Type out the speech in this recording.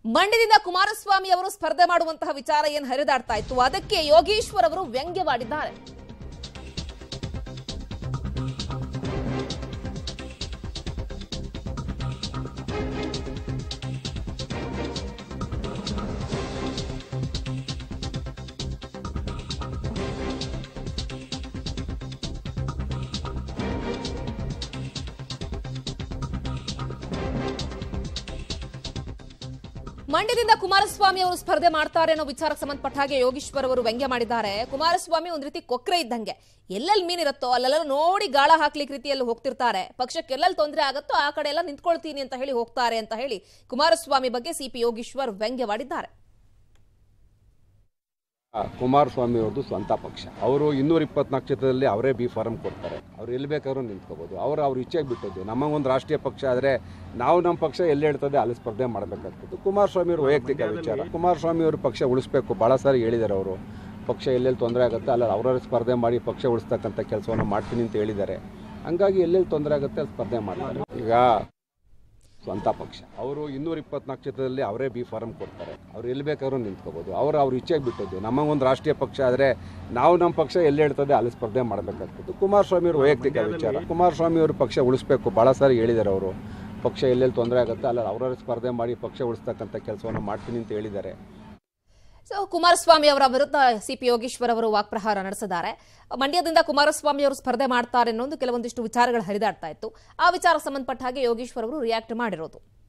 ಮಂಡ್ಯದಿಂದ ಕುಮಾರಸ್ವಾಮಿ ಅವರು ಸ್ಪರ್ಧೆ ಮಾಡುವಂತಹ ವಿಚಾರ ಏನು ಹರಿದಾಡ್ತಾ ಇತ್ತು ಅದಕ್ಕೆ ಯೋಗೀಶ್ವರ್ ಅವರು ವ್ಯಂಗ್ಯವಾಡಿದ್ದಾರೆ ಮಂಡ್ಯದಿಂದ ಕುಮಾರಸ್ವಾಮಿ ಅವರು ಸ್ಪರ್ಧೆ ಮಾಡ್ತಾರೆ ಅನ್ನೋ ವಿಚಾರಕ್ಕೆ ಸಂಬಂಧಪಟ್ಟ ಹಾಗೆ ಯೋಗೀಶ್ವರ್ ಅವರು ವ್ಯಂಗ್ಯ ಮಾಡಿದ್ದಾರೆ ಕುಮಾರಸ್ವಾಮಿ ಒಂದ್ ರೀತಿ ಕೊಕ್ರೆ ಇದ್ದಂಗೆ ಎಲ್ಲೆಲ್ಲಿ ಮೀನಿರುತ್ತೋ ಅಲ್ಲೆಲ್ಲ ನೋಡಿ ಗಾಳ ಹಾಕ್ಲಿಕ್ಕೆ ರೀತಿಯಲ್ಲಿ ಹೋಗ್ತಿರ್ತಾರೆ ಪಕ್ಷಕ್ಕೆ ಎಲ್ಲೆಲ್ಲಿ ತೊಂದರೆ ಆಗುತ್ತೋ ಆ ಕಡೆ ಎಲ್ಲ ನಿಂತ್ಕೊಳ್ತೀನಿ ಅಂತ ಹೇಳಿ ಹೋಗ್ತಾರೆ ಅಂತ ಹೇಳಿ ಕುಮಾರಸ್ವಾಮಿ ಬಗ್ಗೆ ಸಿಪಿ ಯೋಗೀಶ್ವರ್ ವ್ಯಂಗ್ಯವಾಡಿದ್ದಾರೆ ಕುಮಾರಸ್ವಾಮಿ ಅವ್ರದ್ದು ಸ್ವಂತ ಪಕ್ಷ ಅವರು ಇನ್ನೂರ ಇಪ್ಪತ್ನಾಲ್ಕು ಕ್ಷೇತ್ರದಲ್ಲಿ ಅವರೇ ಬಿ ಫಾರಂ ಕೊಡ್ತಾರೆ ಅವ್ರು ಎಲ್ಲಿ ಬೇಕಾದ್ರೂ ನಿಂತ್ಕೋಬೋದು ಅವರು ಅವ್ರ ಇಚ್ಛೆಗೆ ಬಿಟ್ಟದ್ದು ನಮಗೊಂದು ರಾಷ್ಟ್ರೀಯ ಪಕ್ಷ ಆದರೆ ನಾವು ನಮ್ಮ ಪಕ್ಷ ಎಲ್ಲಿ ಹೇಳ್ತದೆ ಅಲ್ಲಿ ಸ್ಪರ್ಧೆ ಮಾಡಬೇಕಾಗ್ತದೆ ಕುಮಾರಸ್ವಾಮಿ ಅವರು ವೈಯಕ್ತಿಕ ವಿಚಾರ ಕುಮಾರಸ್ವಾಮಿ ಅವರು ಪಕ್ಷ ಉಳಿಸ್ಬೇಕು ಭಾಳ ಸಾರಿ ಹೇಳಿದ್ದಾರೆ ಅವರು ಪಕ್ಷ ಎಲ್ಲೆಲ್ಲಿ ತೊಂದರೆ ಆಗುತ್ತೆ ಅಲ್ಲಿ ಅವರವ್ರ ಸ್ಪರ್ಧೆ ಮಾಡಿ ಪಕ್ಷ ಉಳಿಸ್ತಕ್ಕಂಥ ಕೆಲಸವನ್ನು ಮಾಡ್ತೀನಿ ಅಂತ ಹೇಳಿದ್ದಾರೆ ಹಂಗಾಗಿ ಎಲ್ಲೆಲ್ಲಿ ತೊಂದರೆ ಆಗುತ್ತೆ ಅಲ್ಲಿ ಸ್ಪರ್ಧೆ ಮಾಡ್ತಾರೆ ಈಗ ಸ್ವಂತ ಪಕ್ಷ ಅವರು ಇನ್ನೂರ ಇಪ್ಪತ್ನಾಲ್ಕು ಕ್ಷೇತ್ರದಲ್ಲಿ ಅವರೇ ಬಿ ಫಾರಂ ಕೊಡ್ತಾರೆ ಅವ್ರು ಎಲ್ಲಿ ಬೇಕಾದ್ರೂ ನಿಂತ್ಕೋಬೋದು ಅವರು ಅವ್ರ ಇಚ್ಛೆಗೆ ಬಿಟ್ಟದ್ದು ನಮಗೊಂದು ರಾಷ್ಟ್ರೀಯ ಪಕ್ಷ ಆದರೆ ನಾವು ನಮ್ಮ ಪಕ್ಷ ಎಲ್ಲಿ ಹೇಳ್ತದೆ ಅಲ್ಲಿ ಸ್ಪರ್ಧೆ ಮಾಡಬೇಕಾಗ್ತದೆ ಕುಮಾರಸ್ವಾಮಿ ಅವರು ವೈಯಕ್ತಿಕ ವಿಚಾರ ಕುಮಾರಸ್ವಾಮಿ ಅವರು ಪಕ್ಷ ಉಳಿಸ್ಬೇಕು ಭಾಳ ಸಾರಿ ಹೇಳಿದ್ದಾರೆ ಅವರು ಪಕ್ಷ ಎಲ್ಲೆಲ್ಲಿ ತೊಂದರೆ ಆಗುತ್ತೆ ಅಲ್ಲಿ ಅವರವ್ರ ಸ್ಪರ್ಧೆ ಮಾಡಿ ಪಕ್ಷ ಉಳಿಸ್ತಕ್ಕಂಥ ಕೆಲಸವನ್ನು ಮಾಡ್ತೀನಿ ಅಂತ ಹೇಳಿದ್ದಾರೆ ಸೊ ಕುಮಾರಸ್ವಾಮಿ ಅವರ ವಿರುದ್ಧ ಸಿಪಿ ಯೋಗೀಶ್ವರ್ ಅವರು ವಾಕ್ಪ್ರಹಾರ ನಡೆಸಿದ್ದಾರೆ ಮಂಡ್ಯದಿಂದ ಕುಮಾರಸ್ವಾಮಿ ಅವರು ಸ್ಪರ್ಧೆ ಮಾಡ್ತಾರೆ ಅನ್ನೋ ಒಂದು ಕೆಲವೊಂದಿಷ್ಟು ವಿಚಾರಗಳು ಹರಿದಾಡ್ತಾ ಇತ್ತು ಆ ವಿಚಾರ ಸಂಬಂಧಪಟ್ಟ ಹಾಗೆ ಯೋಗೀಶ್ವರ್ ಅವರು ರಿಯಾಕ್ಟ್ ಮಾಡಿರೋದು